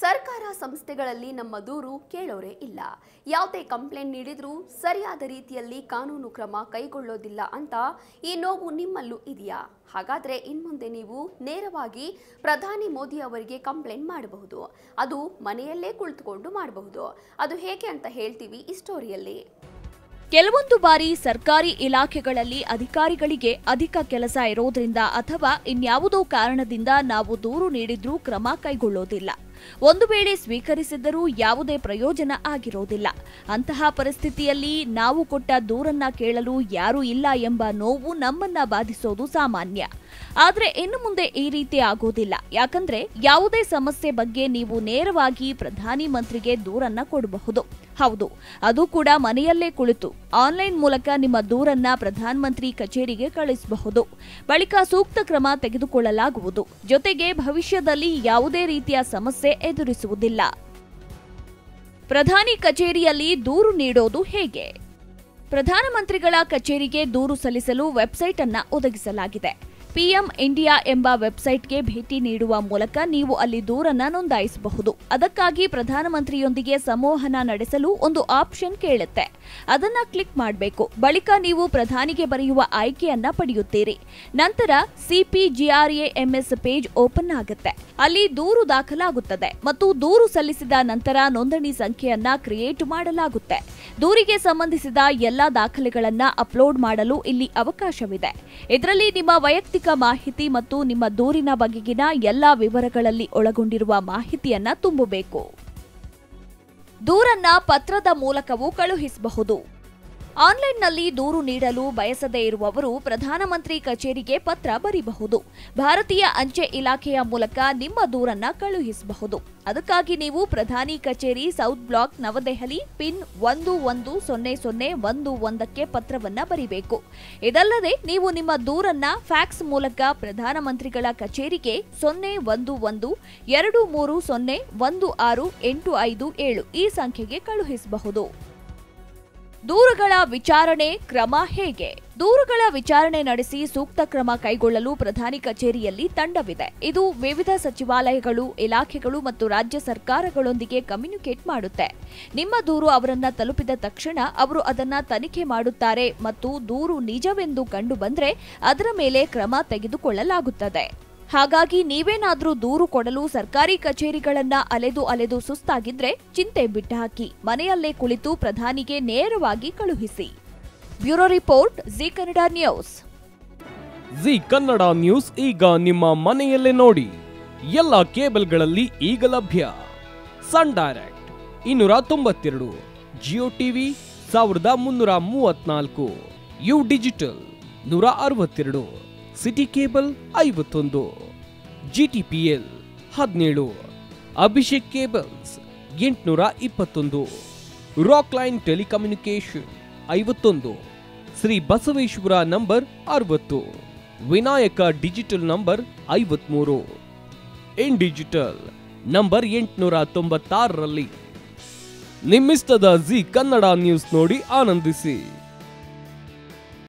ಸರ್ಕಾರ ಸಂಸ್ಥೆಗಳಲ್ಲಿ ನಮ್ಮ ದೂರು ಕೇಳೋರೇ ಇಲ್ಲ ಯಾವುದೇ ಕಂಪ್ಲೇಂಟ್ ನೀಡಿದ್ರೂ ಸರಿಯಾದ ರೀತಿಯಲ್ಲಿ ಕಾನೂನು ಕ್ರಮ ಕೈಗೊಳ್ಳೋದಿಲ್ಲ ಅಂತ ಈ ನೋವು ನಿಮ್ಮಲ್ಲೂ ಇದೆಯಾ ಹಾಗಾದ್ರೆ ಇನ್ಮುಂದೆ ನೀವು ನೇರವಾಗಿ ಪ್ರಧಾನಿ ಮೋದಿ ಅವರಿಗೆ ಕಂಪ್ಲೇಂಟ್ ಮಾಡಬಹುದು ಅದು ಮನೆಯಲ್ಲೇ ಕುಳಿತುಕೊಂಡು ಮಾಡಬಹುದು ಅದು ಹೇಗೆ ಅಂತ ಹೇಳ್ತೀವಿ ಈ ಸ್ಟೋರಿಯಲ್ಲಿ ಕೆಲವೊಂದು ಬಾರಿ ಸರ್ಕಾರಿ ಇಲಾಖೆಗಳಲ್ಲಿ ಅಧಿಕಾರಿಗಳಿಗೆ ಅಧಿಕ ಕೆಲಸ ಇರೋದ್ರಿಂದ ಅಥವಾ ಇನ್ಯಾವುದೋ ಕಾರಣದಿಂದ ನಾವು ದೂರು ನೀಡಿದ್ರೂ ಕ್ರಮ ಕೈಗೊಳ್ಳೋದಿಲ್ಲ ಒಂದು ವೇಳೆ ಸ್ವೀಕರಿಸಿದ್ದರೂ ಯಾವುದೇ ಪ್ರಯೋಜನ ಆಗಿರೋದಿಲ್ಲ ಅಂತಹ ಪರಿಸ್ಥಿತಿಯಲ್ಲಿ ನಾವು ಕೊಟ್ಟ ದೂರನ್ನ ಕೇಳಲು ಯಾರೂ ಇಲ್ಲ ಎಂಬ ನೋವು ನಮ್ಮನ್ನ ಬಾಧಿಸೋದು ಸಾಮಾನ್ಯ ಆದ್ರೆ ಇನ್ನು ಮುಂದೆ ಈ ರೀತಿ ಆಗೋದಿಲ್ಲ ಯಾಕಂದ್ರೆ ಯಾವುದೇ ಸಮಸ್ಯೆ ಬಗ್ಗೆ ನೀವು ನೇರವಾಗಿ ಪ್ರಧಾನಿ ಮಂತ್ರಿಗೆ ದೂರನ್ನ ಕೊಡಬಹುದು ಹೌದು ಅದು ಕೂಡ ಮನೆಯಲ್ಲೇ ಕುಳಿತು ಆನ್ಲೈನ್ ಮೂಲಕ ನಿಮ್ಮ ದೂರನ್ನ ಪ್ರಧಾನಮಂತ್ರಿ ಕಚೇರಿಗೆ ಕಳಿಸಬಹುದು ಬಳಿಕ ಸೂಕ್ತ ಕ್ರಮ ತೆಗೆದುಕೊಳ್ಳಲಾಗುವುದು ಜೊತೆಗೆ ಭವಿಷ್ಯದಲ್ಲಿ ಯಾವುದೇ ರೀತಿಯ ಸಮಸ್ಯೆ ಎದುರಿಸುವುದಿಲ್ಲ ಪ್ರಧಾನಿ ಕಚೇರಿಯಲ್ಲಿ ದೂರು ನೀಡೋದು ಹೇಗೆ ಪ್ರಧಾನಮಂತ್ರಿಗಳ ಕಚೇರಿಗೆ ದೂರು ಸಲ್ಲಿಸಲು ವೆಬ್ಸೈಟ್ ಅನ್ನ ಒದಗಿಸಲಾಗಿದೆ ಪಿಎಂ ಇಂಡಿಯಾ ಎಂಬ ವೆಬ್ಸೈಟ್ಗೆ ಭೇಟಿ ನೀಡುವ ಮೂಲಕ ನೀವು ಅಲ್ಲಿ ದೂರನ್ನ ನೋಂದಾಯಿಸಬಹುದು ಅದಕ್ಕಾಗಿ ಪ್ರಧಾನಮಂತ್ರಿಯೊಂದಿಗೆ ಸಂವಹನ ನಡೆಸಲು ಒಂದು ಆಪ್ಷನ್ ಕೇಳುತ್ತೆ ಅದನ್ನ ಕ್ಲಿಕ್ ಮಾಡಬೇಕು ಬಳಿಕ ನೀವು ಪ್ರಧಾನಿಗೆ ಬರೆಯುವ ಆಯ್ಕೆಯನ್ನ ಪಡೆಯುತ್ತೀರಿ ನಂತರ ಸಿಪಿಜಿಆರ್ಎಎಂಎಸ್ ಪೇಜ್ ಓಪನ್ ಆಗುತ್ತೆ ಅಲ್ಲಿ ದೂರು ದಾಖಲಾಗುತ್ತದೆ ಮತ್ತು ದೂರು ಸಲ್ಲಿಸಿದ ನಂತರ ನೋಂದಣಿ ಸಂಖ್ಯೆಯನ್ನ ಕ್ರಿಯೇಟ್ ಮಾಡಲಾಗುತ್ತೆ ದೂರಿಗೆ ಸಂಬಂಧಿಸಿದ ಎಲ್ಲಾ ದಾಖಲೆಗಳನ್ನ ಅಪ್ಲೋಡ್ ಮಾಡಲು ಇಲ್ಲಿ ಅವಕಾಶವಿದೆ ಇದರಲ್ಲಿ ನಿಮ್ಮ ವೈಯಕ್ತಿಕ ಮಾಹಿತಿ ಮತ್ತು ನಿಮ್ಮ ದೂರಿನ ಬಗೆಗಿನ ಎಲ್ಲಾ ವಿವರಗಳಲ್ಲಿ ಒಳಗೊಂಡಿರುವ ಮಾಹಿತಿಯನ್ನ ತುಂಬಬೇಕು ದೂರನ್ನ ಪತ್ರದ ಮೂಲಕವೂ ಕಳುಹಿಸಬಹುದು ಆನ್ಲೈನ್ನಲ್ಲಿ ದೂರು ನೀಡಲು ಬಯಸದೇ ಇರುವವರು ಪ್ರಧಾನಮಂತ್ರಿ ಕಚೇರಿಗೆ ಪತ್ರ ಬರೀಬಹುದು ಭಾರತೀಯ ಅಂಚೆ ಇಲಾಖೆಯ ಮೂಲಕ ನಿಮ್ಮ ದೂರನ್ನ ಕಳುಹಿಸಬಹುದು ಅದಕ್ಕಾಗಿ ನೀವು ಪ್ರಧಾನಿ ಕಚೇರಿ ಸೌತ್ ಬ್ಲಾಕ್ ನವದೆಹಲಿ ಪಿನ್ ಒಂದು ಒಂದು ಸೊನ್ನೆ ಸೊನ್ನೆ ಒಂದು ಒಂದಕ್ಕೆ ಪತ್ರವನ್ನ ಬರೀಬೇಕು ಇದಲ್ಲದೆ ನೀವು ನಿಮ್ಮ ದೂರನ್ನ ಫ್ಯಾಕ್ಸ್ ಮೂಲಕ ಪ್ರಧಾನಮಂತ್ರಿಗಳ ಕಚೇರಿಗೆ ಸೊನ್ನೆ ಒಂದು ಒಂದು ಎರಡು ಮೂರು ಸೊನ್ನೆ ಒಂದು ಆರು ಎಂಟು ಐದು ಏಳು ಈ ಸಂಖ್ಯೆಗೆ ಕಳುಹಿಸಬಹುದು ದೂರುಗಳ ವಿಚಾರಣೆ ಕ್ರಮ ಹೇಗೆ ದೂರುಗಳ ವಿಚಾರಣೆ ನಡೆಸಿ ಸೂಕ್ತ ಕ್ರಮ ಕೈಗೊಳ್ಳಲು ಪ್ರಧಾನಿ ಕಚೇರಿಯಲ್ಲಿ ತಂಡವಿದೆ ಇದು ವಿವಿಧ ಸಚಿವಾಲಯಗಳು ಇಲಾಖೆಗಳು ಮತ್ತು ರಾಜ್ಯ ಸರ್ಕಾರಗಳೊಂದಿಗೆ ಕಮ್ಯುನಿಕೇಟ್ ಮಾಡುತ್ತೆ ನಿಮ್ಮ ದೂರು ಅವರನ್ನ ತಲುಪಿದ ತಕ್ಷಣ ಅವರು ಅದನ್ನ ತನಿಖೆ ಮಾಡುತ್ತಾರೆ ಮತ್ತು ದೂರು ನಿಜವೆಂದು ಕಂಡು ಬಂದ್ರೆ ಅದರ ಮೇಲೆ ಕ್ರಮ ತೆಗೆದುಕೊಳ್ಳಲಾಗುತ್ತದೆ ಹಾಗಾಗಿ ನೀವೇನಾದ್ರೂ ದೂರು ಕೊಡಲು ಸರ್ಕಾರಿ ಕಚೇರಿಗಳನ್ನ ಅಲೆದು ಅಲೆದು ಸುಸ್ತಾಗಿದ್ರೆ ಚಿಂತೆ ಬಿಟ್ಟಹಾಕಿ ಮನೆಯಲ್ಲೇ ಕುಳಿತು ಪ್ರಧಾನಿಗೆ ನೇರವಾಗಿ ಕಳುಹಿಸಿ bureau report Zee Kannada news Zee Kannada news ಈಗ ನಿಮ್ಮ ಮನೆಯಲ್ಲೇ ನೋಡಿ ಎಲ್ಲ ಕೇಬಲ್ಗಳಲ್ಲಿ ಈಗ ಲಭ್ಯ ಸನ್ ಡೈರೆಕ್ಟ್ ಇನ್ನೂರ ತೊಂಬತ್ತೆರಡು ಜಿಯೋ ಟಿವಿ ಸಾವಿರದ ಮುನ್ನೂರ ಮೂವತ್ನಾಲ್ಕು ಯು ಡಿಜಿಟಲ್ ನೂರ ಅರವತ್ತೆರಡು ಸಿಟಿ ಕೇಬಲ್ ಐವತ್ತೊಂದು ಜಿಟಿಪಿಎಲ್ ಹದಿನೇಳು ಅಭಿಷೇಕ್ ಕೇಬಲ್ಸ್ ಎಂಟುನೂರ ಇಪ್ಪತ್ತೊಂದು ರಾಕ್ ಲೈನ್ ಟೆಲಿಕಮ್ಯುನಿಕೇಶನ್ ಐವತ್ತೊಂದು ಶ್ರೀ ಬಸವೇಶ್ವರ ನಂಬರ್ ಅರವತ್ತು ವಿನಾಯಕ ಡಿಜಿಟಲ್ ನಂಬರ್ ಐವತ್ಮೂರು ಇನ್ ಡಿಜಿಟಲ್ ನಂಬರ್ ಎಂಟುನೂರ ತೊಂಬತ್ತಾರರಲ್ಲಿ ನಿಮ್ಮಿಸ್ತದ ಜಿ ಕನ್ನಡ ನ್ಯೂಸ್ ನೋಡಿ ಆನಂದಿಸಿ